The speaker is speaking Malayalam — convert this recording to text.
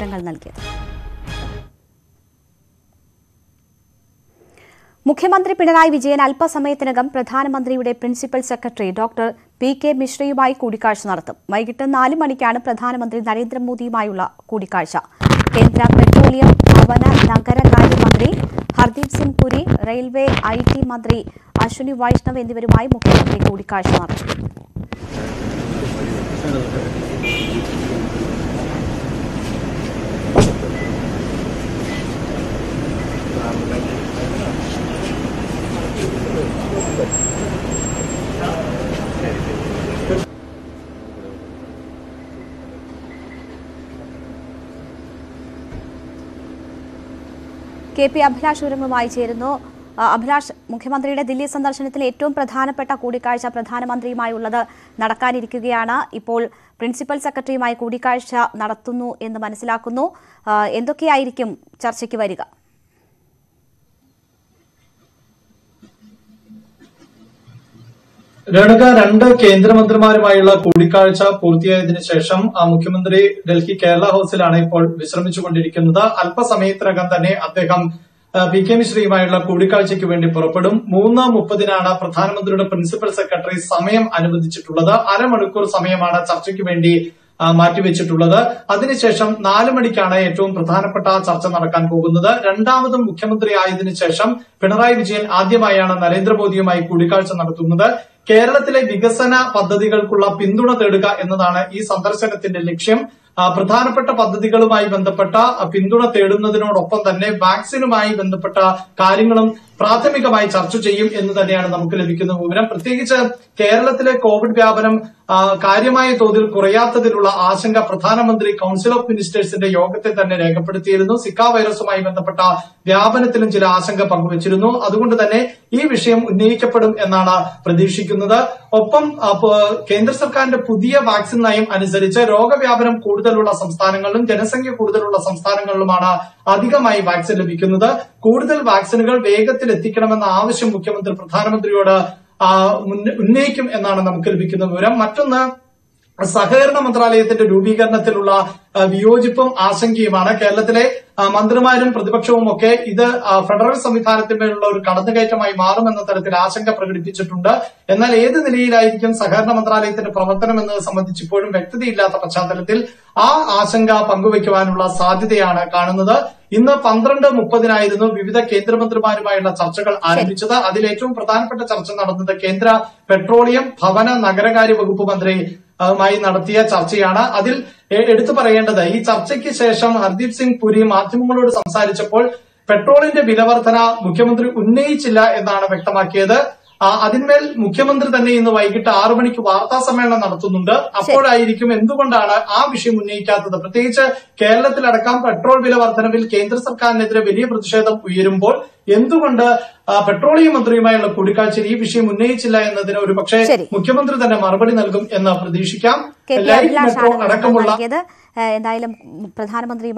വിവരങ്ങൾ നൽകിയത് മുഖ്യമന്ത്രി പിണറായി വിജയൻ അല്പസമയത്തിനകം പ്രധാനമന്ത്രിയുടെ principal secretary doctor P K മിശ്രയുമായി കൂടിക്കാഴ്ച നടത്തും വൈകിട്ട് നാല് മണിക്കാണ് പ്രധാനമന്ത്രി നരേന്ദ്രമോദിയുമായുള്ള കൂടിക്കാഴ്ച കേന്ദ്ര പെട്രോളിയം ഭവന നഗരകാര്യ മന്ത്രി Hardeep Singh Puri railway I T മന്ത്രി അശ്വിനി വൈഷ്ണവ് എന്നിവരുമായി മുഖ്യമന്ത്രി കൂടിക്കാഴ്ച നടത്തും കെ പി അഭിലാഷ് വിവരങ്ങളുമായി ചേരുന്നു ആ, അഭിലാഷ് മുഖ്യമന്ത്രിയുടെ ദില്ലി സന്ദർശനത്തിൽ ഏറ്റവും പ്രധാനപ്പെട്ട കൂടിക്കാഴ്ച പ്രധാനമന്ത്രിയുമായുള്ളത് നടക്കാനിരിക്കുകയാണ് ഇപ്പോൾ പ്രിൻസിപ്പൽ സെക്രട്ടറിയുമായി കൂടിക്കാഴ്ച നടത്തുന്നു എന്ന് മനസ്സിലാക്കുന്നു ആ, എന്തൊക്കെയായിരിക്കും ചർച്ചയ്ക്ക് വരിക രേണുക രണ്ട് കേന്ദ്രമന്ത്രിമാരുമായുള്ള കൂടിക്കാഴ്ച പൂർത്തിയായതിനു ശേഷം ആ മുഖ്യമന്ത്രി ഡൽഹി കേരള ഹൌസിലാണ് ഇപ്പോൾ വിശ്രമിച്ചുകൊണ്ടിരിക്കുന്നത് അല്പസമയത്തിനകം തന്നെ അദ്ദേഹം ആ, പി കെ മിശ്രയുമായുള്ള കൂടിക്കാഴ്ചയ്ക്ക് വേണ്ടി പുറപ്പെടും മൂന്ന് മുപ്പതിനാണ് പ്രധാനമന്ത്രിയുടെ പ്രിൻസിപ്പൽ സെക്രട്ടറി സമയം അനുവദിച്ചിട്ടുള്ളത് അരമണിക്കൂർ സമയമാണ് ചർച്ചയ്ക്ക് വേണ്ടി ആ, മാറ്റിവെച്ചിട്ടുള്ളത് അതിനുശേഷം നാല് മണിക്കാണ് ഏറ്റവും പ്രധാനപ്പെട്ട ചർച്ച നടക്കാൻ പോകുന്നത് രണ്ടാമതും മുഖ്യമന്ത്രി ആയതിനു ശേഷം പിണറായി വിജയൻ ആദ്യമായാണ് നരേന്ദ്രമോദിയുമായി കൂടിക്കാഴ്ച നടത്തുന്നത് കേരളത്തിലെ വികസന പദ്ധതികൾക്കുള്ള പിന്തുണ തേടുക എന്നതാണ് ഈ സന്ദർശനത്തിന്റെ ലക്ഷ്യം ആ, പ്രധാനപ്പെട്ട പദ്ധതികളുമായി ബന്ധപ്പെട്ട ആ, പിന്തുണ തേടുന്നതിനോടൊപ്പം തന്നെ വാക്സിനുമായി ബന്ധപ്പെട്ട കാര്യങ്ങളും പ്രാഥമികമായി ചർച്ച ചെയ്യും എന്ന് തന്നെയാണ് നമുക്ക് ലഭിക്കുന്ന വിവരം പ്രത്യേകിച്ച് കേരളത്തിലെ കോവിഡ് വ്യാപനം ആ, കാര്യമായ തോതിൽ കുറയാത്തതിലുള്ള ആശങ്ക പ്രധാനമന്ത്രി കൌൺസിൽ ഓഫ് മിനിസ്റ്റേഴ്സിന്റെ യോഗത്തിൽ തന്നെ രേഖപ്പെടുത്തിയിരുന്നു സിക്ക വൈറസുമായി ബന്ധപ്പെട്ട വ്യാപനത്തിലും ചില ആശങ്ക പങ്കുവച്ചിരുന്നു അതുകൊണ്ട് തന്നെ ഈ വിഷയം ഉന്നയിക്കപ്പെടും എന്നാണ് പ്രതീക്ഷിക്കുന്നത് ഒപ്പം ആ, പ- കേന്ദ്ര സർക്കാരിന്റെ പുതിയ വാക്സിൻ നയം അനുസരിച്ച് രോഗവ്യാപനം കൂടുതലുള്ള സംസ്ഥാനങ്ങളിലും ജനസംഖ്യ കൂടുതലുള്ള സംസ്ഥാനങ്ങളിലുമാണ് അധികമായി വാക്സിൻ ലഭിക്കുന്നത് കൂടുതൽ വാക്സിനുകൾ വേഗത്തിൽ എത്തിക്കണമെന്ന ആവശ്യം മുഖ്യമന്ത്രി പ്രധാനമന്ത്രിയോട് ആ, ഉന്ന- ഉന്നയിക്കും എന്നാണ് നമുക്ക് ലഭിക്കുന്ന വിവരം മറ്റൊന്ന് സഹകരണ മന്ത്രാലയത്തിന്റെ രൂപീകരണത്തിലുള്ള ആ, വിയോജിപ്പും ആശങ്കയുമാണ് കേരളത്തിലെ ആ, മന്ത്രിമാരും പ്രതിപക്ഷവും ഒക്കെ ഇത് ആ, ഫെഡറൽ സംവിധാനത്തിന്മേലുള്ള ഒരു കടന്നുകയറ്റമായി മാറുമെന്ന തരത്തിൽ ആശങ്ക പ്രകടിപ്പിച്ചിട്ടുണ്ട് എന്നാൽ ഏത് നിലയിലായിരിക്കും സഹകരണ മന്ത്രാലയത്തിന്റെ പ്രവർത്തനം എന്നത് സംബന്ധിച്ച് ഇപ്പോഴും വ്യക്തതയില്ലാത്ത പശ്ചാത്തലത്തിൽ ആ ആശങ്ക പങ്കുവയ്ക്കുവാനുള്ള സാധ്യതയാണ് കാണുന്നത് ഇന്ന് പന്ത്രണ്ട് മുപ്പതിനായിരുന്നു വിവിധ കേന്ദ്രമന്ത്രിമാരുമായുള്ള ചർച്ചകൾ ആരംഭിച്ചത് അതിൽ ഏറ്റവും പ്രധാനപ്പെട്ട ചർച്ച നടന്നത് കേന്ദ്ര പെട്രോളിയം ഭവന നഗരകാര്യ വകുപ്പ് മന്ത്രി ആ, മായി നടത്തിയ ചർച്ചയാണ് അതിൽ എ- എടുത്തു പറയേണ്ടത് ഈ ചർച്ചയ്ക്ക് ശേഷം ഹർദീപ് സിംഗ് പുരി മാധ്യമങ്ങളോട് സംസാരിച്ചപ്പോൾ പെട്രോളിന്റെ വിലവർധന മുഖ്യമന്ത്രി ഉന്നയിച്ചില്ല എന്നാണ് വ്യക്തമാക്കിയത് ആ, അതിന്മേൽ മുഖ്യമന്ത്രി തന്നെ ഇന്ന് വൈകിട്ട് ആറു മണിക്ക് വാർത്താ സമ്മേളനം നടത്തുന്നുണ്ട് അപ്പോഴായിരിക്കും എന്തുകൊണ്ടാണ് ആ വിഷയം ഉന്നയിക്കാത്തത് പ്രത്യേകിച്ച് കേരളത്തിലടക്കം പെട്രോൾ വില വർധനവിൽ കേന്ദ്ര സർക്കാരിനെതിരെ വലിയ പ്രതിഷേധം ഉയരുമ്പോൾ എന്തുകൊണ്ട് ആ, പെട്രോളിയം മന്ത്രിയുമായുള്ള കൂടിക്കാഴ്ചയിൽ ഈ വിഷയം ഉന്നയിച്ചില്ല എന്നതിന് ഒരു പക്ഷേ ശരി. മുഖ്യമന്ത്രി തന്നെ മറുപടി നൽകും എന്ന് പ്രതീക്ഷിക്കാം കെ പി ലൈഫ് അഭിലാഷാണ് മെട്രോ വിവരങ്ങൾ അടക്കമുള്ള നൽകിയത് ഏഹ് എന്തായാലും പ്രധാനമന്ത്രി